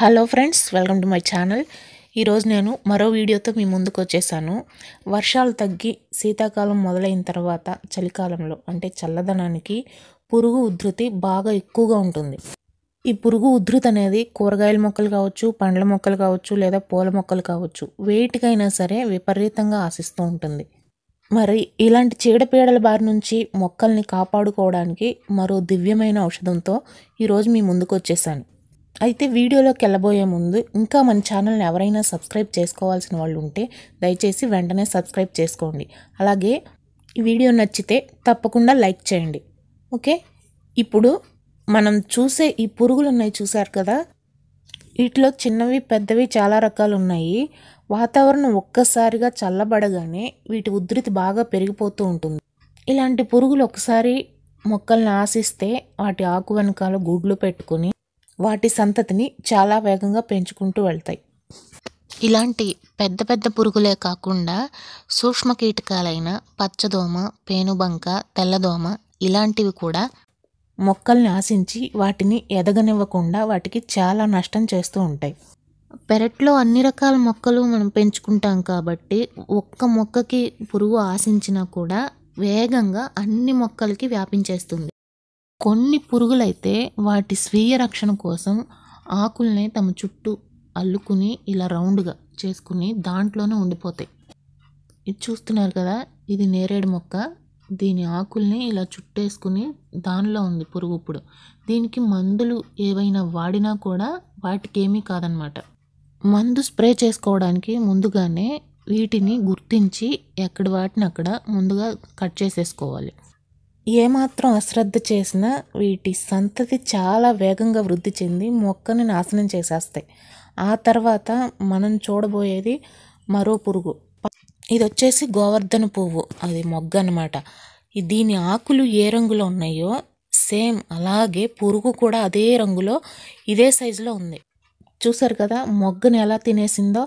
hello friends welcome to my channel ఈరోజు నేను మరో వీడియోతో మీ ముందుకు వచ్చేసాను వర్షాలు తగ్గి శీతాకాలం మొదలైన తర్వాత చలికాలంలో అంటే చల్లదనానికి పురుగు ఉధృతి బాగా ఎక్కువగా ఉంటుంది ఈ పురుగు ఉధృతి అనేది కూరగాయల మొక్కలు కావచ్చు పండ్ల మొక్కలు కావచ్చు లేదా పూల మొక్కలు కావచ్చు వేటికైనా సరే విపరీతంగా ఆశిస్తూ ఉంటుంది మరి ఇలాంటి చీడపీడల బారి నుంచి మొక్కల్ని కాపాడుకోవడానికి మరో దివ్యమైన ఔషధంతో ఈరోజు మీ ముందుకు వచ్చేసాను అయితే వీడియోలోకి వెళ్ళబోయే ముందు ఇంకా మన ఛానల్ని ఎవరైనా సబ్స్క్రైబ్ చేసుకోవాల్సిన వాళ్ళు ఉంటే దయచేసి వెంటనే సబ్స్క్రైబ్ చేసుకోండి అలాగే ఈ వీడియో నచ్చితే తప్పకుండా లైక్ చేయండి ఓకే ఇప్పుడు మనం చూసే ఈ పురుగులు ఉన్నాయి చూసారు కదా వీటిలో చిన్నవి పెద్దవి చాలా రకాలు ఉన్నాయి వాతావరణం ఒక్కసారిగా చల్లబడగానే వీటి ఉధృతి బాగా పెరిగిపోతూ ఉంటుంది ఇలాంటి పురుగులు ఒకసారి మొక్కల్ని ఆశిస్తే వాటి ఆకు వెనకాల గుడ్లు పెట్టుకుని వాటి సంతతిని చాలా వేగంగా పెంచుకుంటూ వెళ్తాయి ఇలాంటి పెద్ద పెద్ద పురుగులే కాకుండా సూక్ష్మ కీటకాలైన పచ్చదోమ పేనుబంక తెల్లదోమ ఇలాంటివి కూడా మొక్కల్ని ఆశించి వాటిని ఎదగనివ్వకుండా వాటికి చాలా నష్టం చేస్తూ ఉంటాయి పెరట్లో అన్ని రకాల మొక్కలు మనం పెంచుకుంటాం కాబట్టి ఒక్క మొక్కకి పురుగు ఆశించినా కూడా వేగంగా అన్ని మొక్కలకి వ్యాపించేస్తుంది కొన్ని పురుగులైతే వాటి స్వీయ రక్షణ కోసం ఆకుల్ని తమ చుట్టూ అల్లుకుని ఇలా రౌండ్గా చేసుకుని దాంట్లోనే ఉండిపోతాయి ఇది చూస్తున్నారు కదా ఇది నేరేడు మొక్క దీని ఆకుల్ని ఇలా చుట్టేసుకుని దానిలో ఉంది పురుగు ఇప్పుడు దీనికి మందులు ఏవైనా వాడినా కూడా వాటికి ఏమీ కాదనమాట మందు స్ప్రే చేసుకోవడానికి ముందుగానే వీటిని గుర్తించి ఎక్కడ వాటిని అక్కడ ముందుగా కట్ చేసేసుకోవాలి ఏమాత్రం అశ్రద్ధ చేసినా వీటి సంతతి చాలా వేగంగా వృద్ధి చెంది మొక్కని నాశనం చేసేస్తాయి ఆ తర్వాత మనం చూడబోయేది మరో పురుగు ఇది వచ్చేసి గోవర్ధన పువ్వు అది మొగ్గ అనమాట దీని ఆకులు ఏ రంగులో ఉన్నాయో సేమ్ అలాగే పురుగు కూడా అదే రంగులో ఇదే సైజులో ఉంది చూసారు కదా మొగ్గని ఎలా తినేసిందో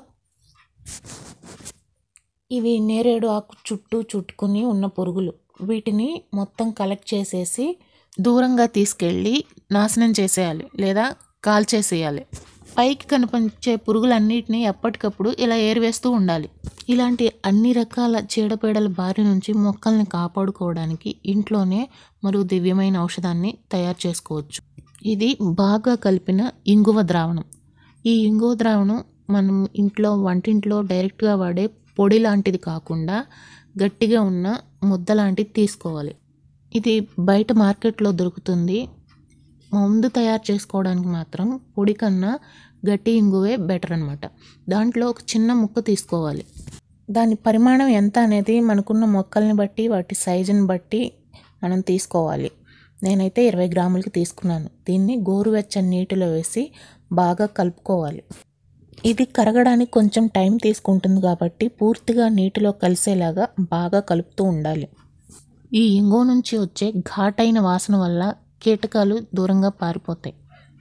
ఇవి నేరేడు ఆకు చుట్టూ చుట్టుకుని ఉన్న పురుగులు వీటిని మొత్తం కలెక్ట్ చేసేసి దూరంగా తీసుకెళ్ళి నాశనం చేసేయాలి లేదా కాల్చేసేయాలి పైకి కనిపించే పురుగులన్నిటిని ఎప్పటికప్పుడు ఇలా ఏరివేస్తూ ఉండాలి ఇలాంటి అన్ని రకాల చీడపీడల బారి నుంచి మొక్కల్ని కాపాడుకోవడానికి ఇంట్లోనే మరో దివ్యమైన ఔషధాన్ని తయారు చేసుకోవచ్చు ఇది బాగా కలిపిన ఇంగువ ద్రావణం ఈ ఇంగువ ద్రావణం మనం ఇంట్లో వంటింట్లో డైరెక్ట్గా వాడే పొడి లాంటిది కాకుండా గట్టిగా ఉన్న ముద్ద లాంటిది తీసుకోవాలి ఇది బయట మార్కెట్లో దొరుకుతుంది మందు తయారు చేసుకోవడానికి మాత్రం పొడి కన్నా గట్టి ఇంగువే బెటర్ అనమాట దాంట్లో ఒక చిన్న ముక్క తీసుకోవాలి దాని పరిమాణం ఎంత అనేది మనకున్న మొక్కల్ని బట్టి వాటి సైజుని బట్టి మనం తీసుకోవాలి నేనైతే ఇరవై గ్రాములకి తీసుకున్నాను దీన్ని గోరువెచ్చని నీటిలో వేసి బాగా కలుపుకోవాలి ఇది కరగడానికి కొంచెం టైం తీసుకుంటుంది కాబట్టి పూర్తిగా నీటిలో కలిసేలాగా బాగా కలుపుతూ ఉండాలి ఈ ఇంగో నుంచి వచ్చే ఘాటైన వాసన వల్ల కీటకాలు దూరంగా పారిపోతాయి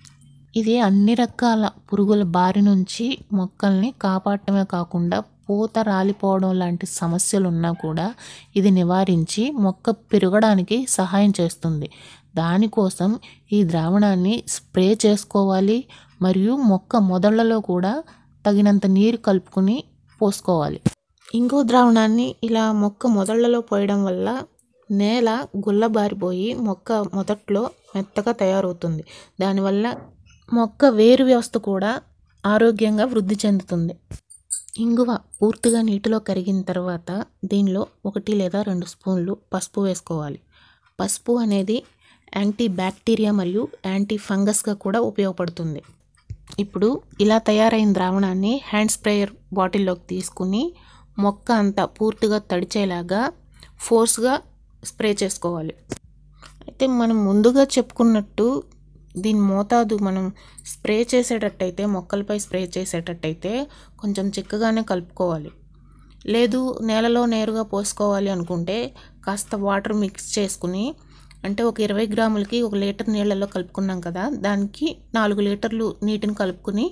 ఇది అన్ని రకాల పురుగుల బారి నుంచి మొక్కల్ని కాపాడటమే కాకుండా పూత రాలిపోవడం లాంటి సమస్యలు ఉన్నా కూడా ఇది నివారించి మొక్క పెరగడానికి సహాయం చేస్తుంది దానికోసం ఈ ద్రావణాన్ని స్ప్రే చేసుకోవాలి మరియు మొక్క మొదళ్లలో కూడా తగినంత నీరు కలుపుకుని పోసుకోవాలి ఇంకో ద్రావణాన్ని ఇలా మొక్క మొదళ్లలో పోయడం వల్ల నేల గుల్లబారిపోయి మొక్క మొదట్లో మెత్తగా తయారవుతుంది దానివల్ల మొక్క వేరు వ్యవస్థ కూడా ఆరోగ్యంగా వృద్ధి చెందుతుంది ఇంగువ పూర్తిగా నీటిలో కరిగిన తర్వాత దీనిలో ఒకటి లేదా రెండు స్పూన్లు పసుపు వేసుకోవాలి పసుపు అనేది యాంటీ బ్యాక్టీరియా మరియు యాంటీ ఫంగస్గా కూడా ఉపయోగపడుతుంది ఇప్పుడు ఇలా తయారైన ద్రావణాన్ని హ్యాండ్ స్ప్రేయర్ బాటిల్లోకి తీసుకుని మొక్క అంతా పూర్తిగా తడిచేలాగా ఫోర్స్గా స్ప్రే చేసుకోవాలి అయితే మనం ముందుగా చెప్పుకున్నట్టు దీని మోతాదు మనం స్ప్రే చేసేటట్టయితే మొక్కలపై స్ప్రే చేసేటట్టయితే కొంచెం చిక్కగానే కలుపుకోవాలి లేదు నేలలో నేరుగా పోసుకోవాలి అనుకుంటే కాస్త వాటర్ మిక్స్ చేసుకుని అంటే ఒక ఇరవై గ్రాములకి ఒక లీటర్ నీళ్ళలో కలుపుకున్నాం కదా దానికి నాలుగు లీటర్లు నీటిని కలుపుకుని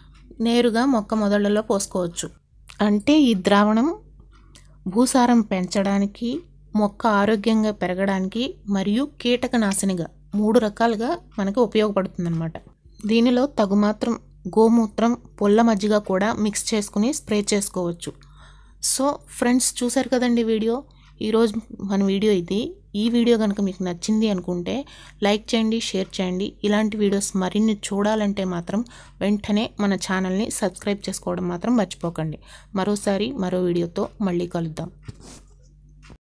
నేరుగా మొక్క మొదళ్ళలో పోసుకోవచ్చు అంటే ఈ ద్రావణం భూసారం పెంచడానికి మొక్క ఆరోగ్యంగా పెరగడానికి మరియు కీటకనాశినిగా మూడు రకాలుగా మనకు ఉపయోగపడుతుందన్నమాట దీనిలో తగు మాత్రం గోమూత్రం పొల్ల మజ్జిగ కూడా మిక్స్ చేసుకుని స్ప్రే చేసుకోవచ్చు సో ఫ్రెండ్స్ చూసారు కదండి వీడియో ఈరోజు మన వీడియో ఇది ఈ వీడియో కనుక మీకు నచ్చింది అనుకుంటే లైక్ చేయండి షేర్ చేయండి ఇలాంటి వీడియోస్ మరిన్ని చూడాలంటే మాత్రం వెంటనే మన ఛానల్ని సబ్స్క్రైబ్ చేసుకోవడం మాత్రం మర్చిపోకండి మరోసారి మరో వీడియోతో మళ్ళీ కలుద్దాం